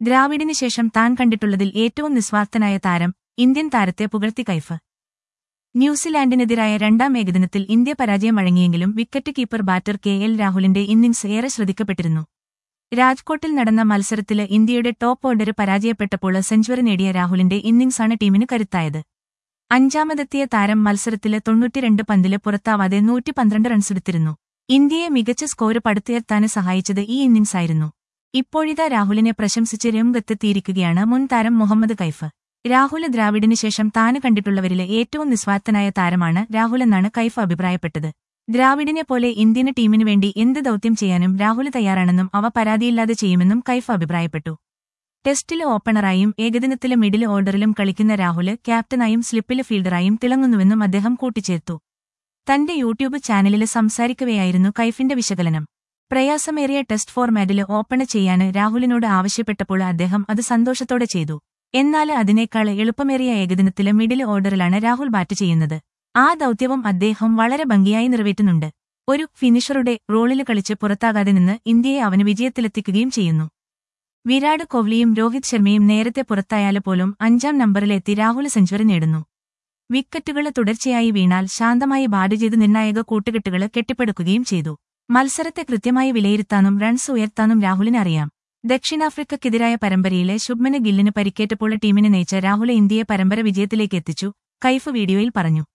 ദ്രാവിഡിന് ശേഷം താൻ കണ്ടിട്ടുള്ളതിൽ ഏറ്റവും നിസ്വാർത്ഥനായ താരം ഇന്ത്യൻ താരത്തെ പുകഴ്ത്തി കൈഫ് ന്യൂസിലാൻഡിനെതിരായ രണ്ടാം ഏകദിനത്തിൽ ഇന്ത്യ പരാജയം വഴങ്ങിയെങ്കിലും wicket keeper batter K L രാഹുലിന്റെ ഇന്നിംഗ്സ് ഏറെ ശ്രദ്ധിക്കപ്പെട്ടിരുന്നു രാജ്കോട്ടിൽ നടന്ന മത്സരത്തില് ഇന്ത്യയുടെ ടോപ്പ് ഓർഡർ പരാജയപ്പെട്ടപ്പോൾ സെഞ്ചുറി നേടിയ രാഹുലിന്റെ ഇന്നിംഗ്സാണ് ടീമിന് കരുത്തായത് അഞ്ചാമതെത്തിയ താരം മത്സരത്തില് തൊണ്ണൂറ്റിരണ്ട് പന്തില് പുറത്താവാതെ നൂറ്റി പന്ത്രണ്ട് റൺസെടുത്തിരുന്നു ഇന്ത്യയെ മികച്ച സ്കോർ പടുത്തുയർത്താന് സഹായിച്ചത് ഈ ഇന്നിംഗ്സായിരുന്നു ഇപ്പോഴിതാ രാഹുലിനെ പ്രശംസിച്ച് രംഗത്തെത്തിയിരിക്കുകയാണ് മുൻ താരം മുഹമ്മദ് കൈഫ് രാഹുൽ ദ്രാവിഡിന് ശേഷം താന് കണ്ടിട്ടുള്ളവരിലെ ഏറ്റവും നിസ്വാർത്ഥനായ താരമാണ് രാഹുലെന്നാണ് കൈഫ് അഭിപ്രായപ്പെട്ടത് ദ്രാവിഡിനെ പോലെ ഇന്ത്യൻ ടീമിനു വേണ്ടി എന്ത് ദൌത്യം ചെയ്യാനും രാഹുൽ തയ്യാറാണെന്നും അവ പരാതിയില്ലാതെ ചെയ്യുമെന്നും കൈഫ് അഭിപ്രായപ്പെട്ടു ടെസ്റ്റില് ഓപ്പണറായും ഏകദിനത്തിലെ മിഡിൽ ഓർഡറിലും കളിക്കുന്ന രാഹുല് ക്യാപ്റ്റനായും സ്ലിപ്പില് ഫീൽഡറായും തിളങ്ങുന്നുവെന്നും അദ്ദേഹം കൂട്ടിച്ചേർത്തു തന്റെ യൂട്യൂബ് ചാനലില് സംസാരിക്കവെയായിരുന്നു കൈഫിന്റെ വിശകലനം പ്രയാസമേറിയ ടെസ്റ്റ് ഫോർമാറ്റില് ഓപ്പണ് ചെയ്യാന് രാഹുലിനോട് ആവശ്യപ്പെട്ടപ്പോൾ അദ്ദേഹം അത് സന്തോഷത്തോടെ ചെയ്തു എന്നാൽ അതിനേക്കാൾ എളുപ്പമേറിയ ഏകദിനത്തിലെ മിഡിൽ ഓർഡറിലാണ് രാഹുൽ ബാറ്റ് ചെയ്യുന്നത് ആ ദൌത്യവും അദ്ദേഹം വളരെ ഭംഗിയായി നിറവേറ്റുന്നുണ്ട് ഒരു ഫിനിഷറുടെ റോളിൽ കളിച്ച് പുറത്താകാതെ നിന്ന് ഇന്ത്യയെ അവന് വിജയത്തിലെത്തിക്കുകയും ചെയ്യുന്നു വിരാട് കോഹ്ലിയും രോഹിത് ശർമ്മയും നേരത്തെ പുറത്തായാല് പോലും അഞ്ചാം നമ്പറിലെത്തി രാഹുൽ സെഞ്ചുറി നേടുന്നു വിക്കറ്റുകൾ തുടർച്ചയായി വീണാൽ ശാന്തമായി ബാറ്റ് ചെയ്ത് നിർണായക കൂട്ടുകെട്ടുകൾ കെട്ടിപ്പടുക്കുകയും ചെയ്തു മത്സരത്തെ കൃത്യമായി വിലയിരുത്താനും റൺസ് ഉയർത്താനും രാഹുലിന് അറിയാം ദക്ഷിണാഫ്രിക്കയ്ക്കെതിരായ പരമ്പരയിലെ ശുഭ്മന് ഗില്ലിന് പരിക്കേറ്റപ്പോൾ ടീമിനെ നയിച്ച രാഹുൽ ഇന്ത്യയെ പരമ്പര വിജയത്തിലേക്ക് എത്തിച്ചു കൈഫ് വീഡിയോയിൽ പറഞ്ഞു